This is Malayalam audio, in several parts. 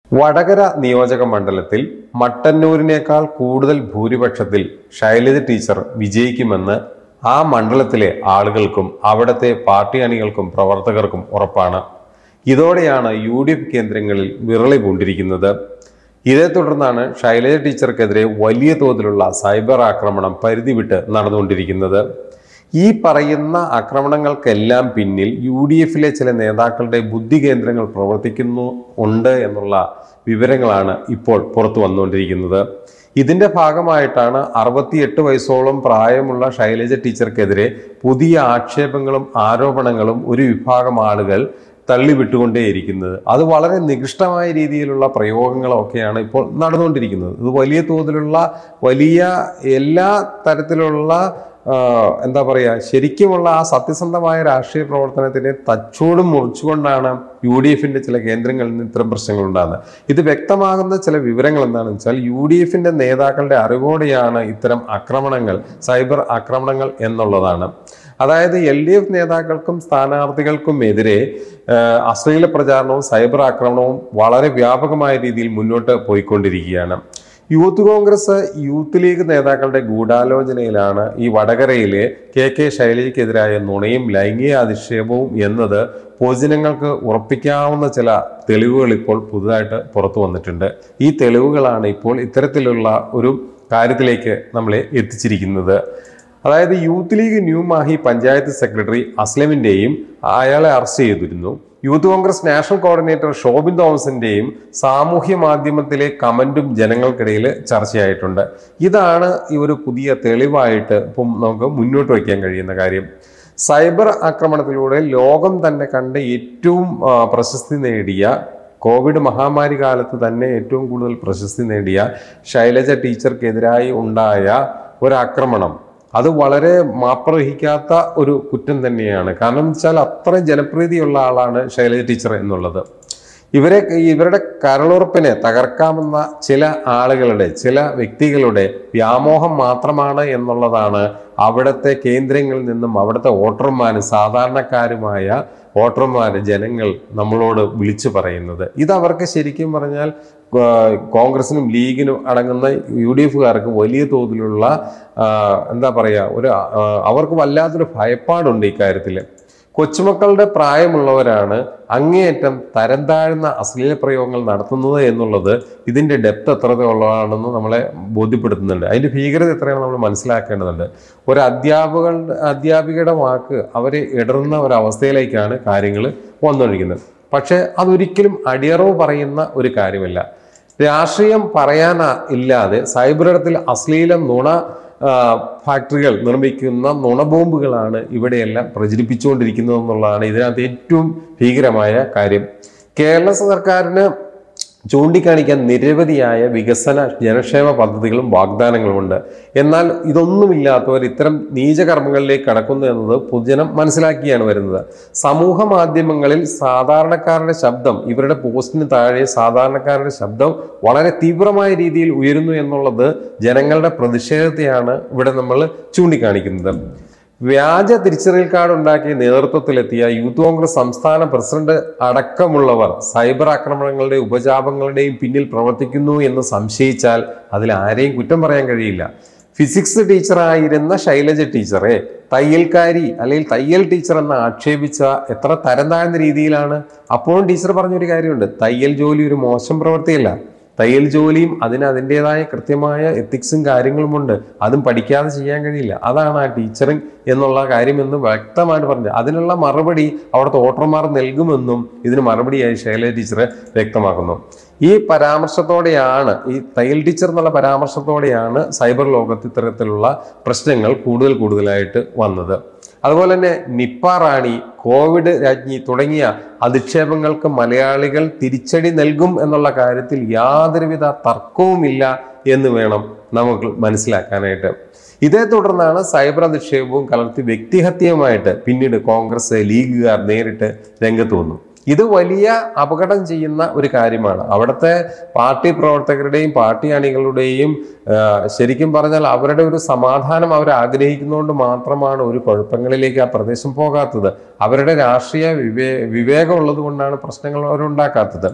വടകര നിയോജക മണ്ഡലത്തിൽ മട്ടന്നൂരിനേക്കാൾ കൂടുതൽ ഭൂരിപക്ഷത്തിൽ ശൈലജ ടീച്ചർ വിജയിക്കുമെന്ന് ആ മണ്ഡലത്തിലെ ആളുകൾക്കും അവിടുത്തെ പാർട്ടി അണികൾക്കും പ്രവർത്തകർക്കും ഉറപ്പാണ് ഇതോടെയാണ് യു ഡി എഫ് കേന്ദ്രങ്ങളിൽ വിരളി പൂണ്ടിരിക്കുന്നത് ഇതേ തുടർന്നാണ് ശൈലജ ടീച്ചർക്കെതിരെ വലിയ തോതിലുള്ള സൈബർ ആക്രമണം പരിധി വിട്ട് നടന്നുകൊണ്ടിരിക്കുന്നത് ഈ പറയുന്ന ആക്രമണങ്ങൾക്കെല്ലാം പിന്നിൽ യു ഡി എഫിലെ ചില നേതാക്കളുടെ ബുദ്ധി കേന്ദ്രങ്ങൾ പ്രവർത്തിക്കുന്നു ഉണ്ട് എന്നുള്ള വിവരങ്ങളാണ് ഇപ്പോൾ പുറത്തു വന്നുകൊണ്ടിരിക്കുന്നത് ഇതിന്റെ ഭാഗമായിട്ടാണ് അറുപത്തിയെട്ട് വയസ്സോളം പ്രായമുള്ള ശൈലജ ടീച്ചർക്കെതിരെ പുതിയ ആക്ഷേപങ്ങളും ആരോപണങ്ങളും ഒരു വിഭാഗം ആളുകൾ തള്ളിവിട്ടുകൊണ്ടേയിരിക്കുന്നത് അത് വളരെ നികൃഷ്ടമായ രീതിയിലുള്ള പ്രയോഗങ്ങളൊക്കെയാണ് ഇപ്പോൾ നടന്നുകൊണ്ടിരിക്കുന്നത് ഇത് വലിയ തോതിലുള്ള വലിയ എല്ലാ തരത്തിലുള്ള ആ, എന്താ പറയുക ശരിക്കുമുള്ള ആ സത്യസന്ധമായ രാഷ്ട്രീയ പ്രവർത്തനത്തിനെ തച്ചോടും മുറിച്ചുകൊണ്ടാണ് യു ഡി എഫിന്റെ ചില കേന്ദ്രങ്ങളിൽ നിന്ന് ഇത്തരം പ്രശ്നങ്ങൾ ഉണ്ടാകുന്നത് ഇത് വ്യക്തമാകുന്ന ചില വിവരങ്ങൾ എന്താണെന്ന് വെച്ചാൽ യു ഡി എഫിന്റെ നേതാക്കളുടെ അറിവോടെയാണ് ഇത്തരം ആക്രമണങ്ങൾ സൈബർ ആക്രമണങ്ങൾ എന്നുള്ളതാണ് അതായത് എൽ ഡി എഫ് നേതാക്കൾക്കും സ്ഥാനാർത്ഥികൾക്കും എതിരെ ആ, അശ്ലീല പ്രചാരണവും സൈബർ ആക്രമണവും വളരെ വ്യാപകമായ രീതിയിൽ മുന്നോട്ട് പോയിക്കൊണ്ടിരിക്കുകയാണ് യൂത്ത് കോൺഗ്രസ് യൂത്ത് ലീഗ് നേതാക്കളുടെ ഗൂഢാലോചനയിലാണ് ഈ വടകരയിലെ കെ കെ ശൈലജയ്ക്കെതിരായ നുണയും ലൈംഗിക അധിക്ഷേപവും എന്നത് പൊതുജനങ്ങൾക്ക് ഉറപ്പിക്കാവുന്ന ചില തെളിവുകൾ ഇപ്പോൾ പുതുതായിട്ട് പുറത്തു വന്നിട്ടുണ്ട് ഈ തെളിവുകളാണ് ഇപ്പോൾ ഇത്തരത്തിലുള്ള ഒരു കാര്യത്തിലേക്ക് നമ്മളെ എത്തിച്ചിരിക്കുന്നത് അതായത് youth league new Mahe panchayat secretary അസ്ലമിന്റെയും അയാളെ അറസ്റ്റ് ചെയ്തിരുന്നു youth Congress national coordinator Shobin തോമസിന്റെയും സാമൂഹ്യ മാധ്യമത്തിലെ കമന്റും ജനങ്ങൾക്കിടയിൽ ചർച്ചയായിട്ടുണ്ട് ഇതാണ് ഈ ഒരു പുതിയ തെളിവായിട്ട് ഇപ്പം നമുക്ക് മുന്നോട്ട് വയ്ക്കാൻ കഴിയുന്ന കാര്യം സൈബർ ആക്രമണത്തിലൂടെ ലോകം തന്നെ കണ്ട ഏറ്റവും ആ, പ്രശസ്തി നേടിയ കോവിഡ് മഹാമാരി കാലത്ത് തന്നെ ഏറ്റവും കൂടുതൽ പ്രശസ്തി നേടിയ ശൈലജ ടീച്ചർക്കെതിരായി ഉണ്ടായ ഒരു ആക്രമണം അത് വളരെ മാപ്പർഹിക്കാത്ത ഒരു കുറ്റം തന്നെയാണ് കാരണം എന്ന് വെച്ചാൽ അത്രയും ജനപ്രീതിയുള്ള ആളാണ് ശൈലജ ടീച്ചർ എന്നുള്ളത് ഇവരെ ഇവരുടെ കരളുറപ്പിനെ തകർക്കാമെന്ന ചില ആളുകളുടെ ചില വ്യക്തികളുടെ വ്യാമോഹം മാത്രമാണ് എന്നുള്ളതാണ് അവിടുത്തെ കേന്ദ്രങ്ങളിൽ നിന്നും അവിടുത്തെ വോട്ടർമാരും സാധാരണക്കാരുമായ വോട്ടർമാർ ജനങ്ങൾ നമ്മളോട് വിളിച്ചു പറയുന്നത് ഇത് അവർക്ക് ശരിക്കും പറഞ്ഞാൽ ആ, കോൺഗ്രസിനും ലീഗിനും അടങ്ങുന്ന യു ഡി എഫുകാർക്ക് വലിയ തോതിലുള്ള ആ, എന്താ പറയുക ഒരു ആ, അവർക്ക് വല്ലാത്തൊരു ഭയപ്പാടുണ്ട് ഇക്കാര്യത്തിൽ കൊച്ചുമക്കളുടെ പ്രായമുള്ളവരാണ് അങ്ങേയറ്റം തരം താഴ്ന്ന അശ്ലീല പ്രയോഗങ്ങൾ നടത്തുന്നത് എന്നുള്ളത് ഇതിന്റെ ഡെപ്ത് എത്രത്തോളമാണെന്ന് നമ്മളെ ബോധ്യപ്പെടുത്തുന്നുണ്ട് അതിന്റെ ഭീകരത എത്രയാണ് നമ്മൾ മനസ്സിലാക്കേണ്ടതുണ്ട് ഒരു അധ്യാപക അധ്യാപികയുടെ വാക്ക് അവരെ ഇടറുന്ന ഒരവസ്ഥയിലേക്കാണ് കാര്യങ്ങൾ വന്നുകൊണ്ടിരിക്കുന്നത് പക്ഷേ അതൊരിക്കലും അടിയറവ് പറയുന്ന ഒരു കാര്യമല്ല രാഷ്ട്രീയം പറയാൻ ഇല്ലാതെ സൈബറിടത്തിൽ അശ്ലീലം നുണ ആ, ഫാക്ടറികൾ നിർമ്മിക്കുന്ന നുണബോംബുകളാണ് ഇവിടെയെല്ലാം പ്രചരിപ്പിച്ചുകൊണ്ടിരിക്കുന്നത് എന്നുള്ളതാണ് ഇതിനകത്ത് ഏറ്റവും ഭീകരമായ കാര്യം കേരള സർക്കാരിന് ചൂണ്ടിക്കാണിക്കാൻ നിരവധിയായ വികസന ജനക്ഷേമ പദ്ധതികളും വാഗ്ദാനങ്ങളുമുണ്ട് എന്നാൽ ഇതൊന്നുമില്ലാത്തവർ ഇത്തരം നീചകർമ്മങ്ങളിലേക്ക് കടക്കുന്നു എന്നത് പൊതുജനം മനസ്സിലാക്കിയാണ് വരുന്നത് സമൂഹ മാധ്യമങ്ങളിൽ സാധാരണക്കാരുടെ ശബ്ദം ഇവരുടെ പോസ്റ്റിന് താഴെ സാധാരണക്കാരുടെ ശബ്ദം വളരെ തീവ്രമായ രീതിയിൽ ഉയരുന്നു എന്നുള്ളത് ജനങ്ങളുടെ പ്രതിഷേധത്തെയാണ് ഇവിടെ നമ്മൾ ചൂണ്ടിക്കാണിക്കുന്നത് വ്യാജ തിരിച്ചറിയൽ കാർഡ് ഉണ്ടാക്കി നേതൃത്വത്തിലെത്തിയ യൂത്ത് കോൺഗ്രസ് സംസ്ഥാന പ്രസിഡന്റ് അടക്കമുള്ളവർ സൈബർ ആക്രമണങ്ങളുടെയും ഉപജാപങ്ങളുടെയും പിന്നിൽ പ്രവർത്തിക്കുന്നു എന്ന് സംശയിച്ചാൽ അതിൽ ആരെയും കുറ്റം പറയാൻ കഴിയില്ല ഫിസിക്സ് ടീച്ചറായിരുന്ന ശൈലജ ടീച്ചറെ തയ്യൽക്കാരി അല്ലെങ്കിൽ തയ്യൽ ടീച്ചർ എന്ന് ആക്ഷേപിച്ച എത്ര തരം താഴ്ന്ന രീതിയിലാണ് അപ്പോഴും ടീച്ചർ പറഞ്ഞൊരു കാര്യമുണ്ട് തയ്യൽ ജോലി ഒരു മോശം പ്രവൃത്തിയല്ല തയ്യൽ ജോലിയും അതിന് അതിൻ്റെതായ കൃത്യമായ എത്തിക്സും കാര്യങ്ങളുമുണ്ട് അതും പഠിക്കാതെ ചെയ്യാൻ കഴിയില്ല അതാണ് ആ ടീച്ചറിങ് എന്നുള്ള കാര്യമെന്ന് വ്യക്തമായിട്ട് പറഞ്ഞത് അതിനുള്ള മറുപടി അവിടുത്തെ വോട്ടർമാർ നൽകുമെന്നും ഇതിന് മറുപടിയായി ശൈലജ ടീച്ചർ വ്യക്തമാക്കുന്നു ഈ പരാമർശത്തോടെയാണ് ഈ തയ്യൽ ടീച്ചർ എന്നുള്ള പരാമർശത്തോടെയാണ് സൈബർ ലോകത്ത് ഇത്തരത്തിലുള്ള പ്രശ്നങ്ങൾ കൂടുതൽ കൂടുതലായിട്ട് വന്നത് അതുപോലെ തന്നെ നിപ്പ റാണി കോവിഡ് രാജ്ഞി തുടങ്ങിയ അധിക്ഷേപങ്ങൾക്ക് മലയാളികൾ തിരിച്ചടി നൽകും എന്നുള്ള കാര്യത്തിൽ യാതൊരുവിധ തർക്കവുമില്ല എന്ന് വേണം നമുക്ക് മനസ്സിലാക്കാനായിട്ട് ഇതേ തുടർന്നാണ് സൈബർ അധിക്ഷേപവും കലർത്തി വ്യക്തിഹത്യയുമായിട്ട് പിന്നീട് കോൺഗ്രസ് ലീഗുകാർ നേരിട്ട് രംഗത്ത് വന്നു ഇത് വലിയ അപകടം ചെയ്യുന്ന ഒരു കാര്യമാണ് അവിടുത്തെ പാർട്ടി പ്രവർത്തകരുടെയും പാർട്ടി അണികളുടെയും ആ, ശരിക്കും പറഞ്ഞാൽ അവരുടെ ഒരു സമാധാനം അവർ ആഗ്രഹിക്കുന്നതുകൊണ്ട് മാത്രമാണ് ഒരു കുഴപ്പങ്ങളിലേക്ക് ആ പ്രദേശം പോകാത്തത് അവരുടെ രാഷ്ട്രീയ വിവേ വിവേകം ഉള്ളത് കൊണ്ടാണ് പ്രശ്നങ്ങൾ അവരുണ്ടാക്കാത്തത്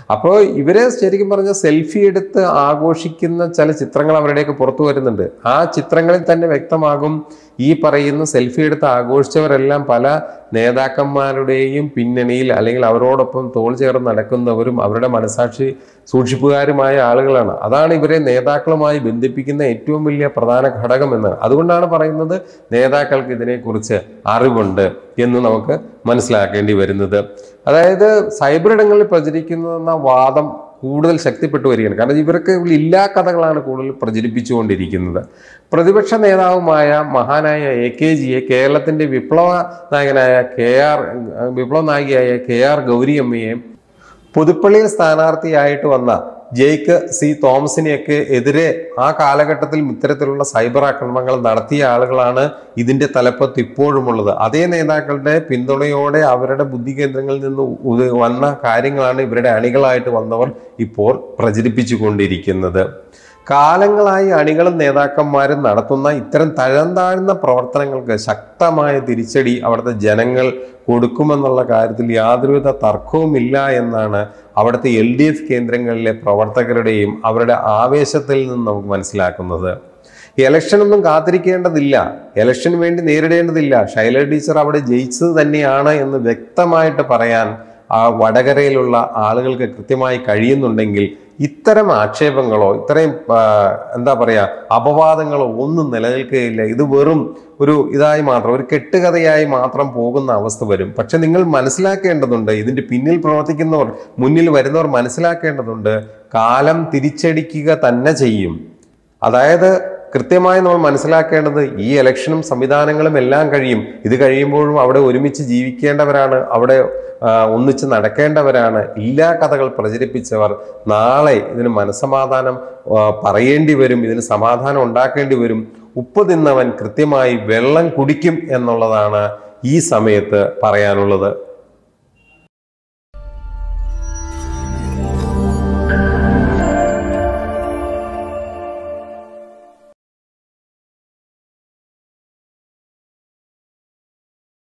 അപ്പോൾ ഇവരെ ശരിക്കും പറഞ്ഞ സെൽഫി എടുത്ത് ആഘോഷിക്കുന്ന ചില ചിത്രങ്ങൾ അവരുടെയൊക്കെ പുറത്തു വരുന്നുണ്ട് ആ ചിത്രങ്ങളിൽ തന്നെ വ്യക്തമാകും ഈ പറയുന്ന സെൽഫി എടുത്ത് ആഘോഷിച്ചവരെല്ലാം പല നേതാക്കന്മാരുടെയും പിന്നണിയിൽ അല്ലെങ്കിൽ അവരോടൊപ്പം തോൾ ചേർന്ന് നടക്കുന്നവരും അവരുടെ മനസാക്ഷി സൂക്ഷിപ്പുകാരുമായ ആളുകളാണ് അതാണ് ഇവരെ നേതാക്കളുമായി ബന്ധിപ്പിക്കുന്ന ഏറ്റവും വലിയ പ്രധാന ഘടകം എന്ന് അതുകൊണ്ടാണ് പറയുന്നത് നേതാക്കൾക്ക് ഇതിനെക്കുറിച്ച് അറിവുണ്ട് എന്ന് നമുക്ക് മനസ്സിലാക്കേണ്ടി വരുന്നത് അതായത് സൈബർ ഇടങ്ങളിൽ പ്രചരിക്കുന്ന വാദം കൂടുതൽ ശക്തിപ്പെട്ടു വരികയാണ് കാരണം ഇവർക്ക് ഇല്ലാ കഥകളാണ് കൂടുതൽ പ്രചരിപ്പിച്ചുകൊണ്ടിരിക്കുന്നത് പ്രതിപക്ഷ നേതാവുമായ മഹാനായ എ കെ ജിയെ കേരളത്തിന്റെ വിപ്ലവ നായകനായ കെ ആർ വിപ്ലവ നായികയായ കെ ആർ ഗൗരിയമ്മയെ പുതുപ്പള്ളിയിൽ സ്ഥാനാർത്ഥിയായിട്ട് വന്ന ജെയ്ക്ക് സി തോമസിനെയൊക്കെ എതിരെ ആ കാലഘട്ടത്തിൽ ഇത്തരത്തിലുള്ള സൈബർ ആക്രമണങ്ങൾ നടത്തിയ ആളുകളാണ് ഇതിന്റെ തലപ്പത്ത് ഇപ്പോഴുമുള്ളത് അതേ നേതാക്കളുടെ പിന്തുണയോടെ അവരുടെ ബുദ്ധി കേന്ദ്രങ്ങളിൽ നിന്ന് ഉ- വന്ന കാര്യങ്ങളാണ് ഇവരുടെ അണികളായിട്ട് വന്നവർ ഇപ്പോൾ പ്രചരിപ്പിച്ചു കൊണ്ടിരിക്കുന്നത് കാലങ്ങളായി അണികളും നേതാക്കന്മാരും നടത്തുന്ന ഇത്തരം തഴം താഴ്ന്ന പ്രവർത്തനങ്ങൾക്ക് ശക്തമായ തിരിച്ചടി അവിടുത്തെ ജനങ്ങൾ കൊടുക്കുമെന്നുള്ള കാര്യത്തിൽ യാതൊരുവിധ തർക്കവുമില്ല എന്നാണ് അവിടുത്തെ എൽ ഡി എഫ് കേന്ദ്രങ്ങളിലെ പ്രവർത്തകരുടെയും അവരുടെ ആവേശത്തിൽ നിന്ന് നമുക്ക് മനസ്സിലാക്കുന്നത് ഇലക്ഷനൊന്നും കാത്തിരിക്കേണ്ടതില്ല ഇലക്ഷന് വേണ്ടി നേരിടേണ്ടതില്ല ശൈല ടീച്ചർ അവിടെ ജയിച്ചത് തന്നെയാണ് എന്ന് വ്യക്തമായിട്ട് പറയാൻ ആ വടകരയിലുള്ള ആളുകൾക്ക് കൃത്യമായി കഴിയുന്നുണ്ടെങ്കിൽ ഇത്തരം ആക്ഷേപങ്ങളോ ഇത്രയും ആ, എന്താ പറയുക അപവാദങ്ങളോ ഒന്നും നിലനിൽക്കുകയില്ല ഇത് വെറും ഒരു ഇതായി മാത്രം ഒരു കെട്ടുകഥയായി മാത്രം പോകുന്ന അവസ്ഥ വരും പക്ഷെ നിങ്ങൾ മനസ്സിലാക്കേണ്ടതുണ്ട് ഇതിന്റെ പിന്നിൽ പ്രവർത്തിക്കുന്നവർ മുന്നിൽ വരുന്നവർ മനസ്സിലാക്കേണ്ടതുണ്ട് കാലം തിരിച്ചടിക്കുക തന്നെ ചെയ്യും അതായത് കൃത്യമായി നമ്മൾ മനസ്സിലാക്കേണ്ടത് ഈ ഇലക്ഷനും സംവിധാനങ്ങളും എല്ലാം കഴിയും ഇത് കഴിയുമ്പോഴും അവിടെ ഒരുമിച്ച് ജീവിക്കേണ്ടവരാണ് അവിടെ ആ, ഒന്നിച്ച് നടക്കേണ്ടവരാണ് ഇല്ലാ കഥകൾ പ്രചരിപ്പിച്ചവർ നാളെ ഇതിന് മനസമാധാനം ആ, പറയേണ്ടി വരും ഇതിന് സമാധാനം ഉണ്ടാക്കേണ്ടി വരും ഉപ്പ് തിന്നവൻ കൃത്യമായി വെള്ളം കുടിക്കും എന്നുള്ളതാണ് ഈ സമയത്ത് പറയാനുള്ളത്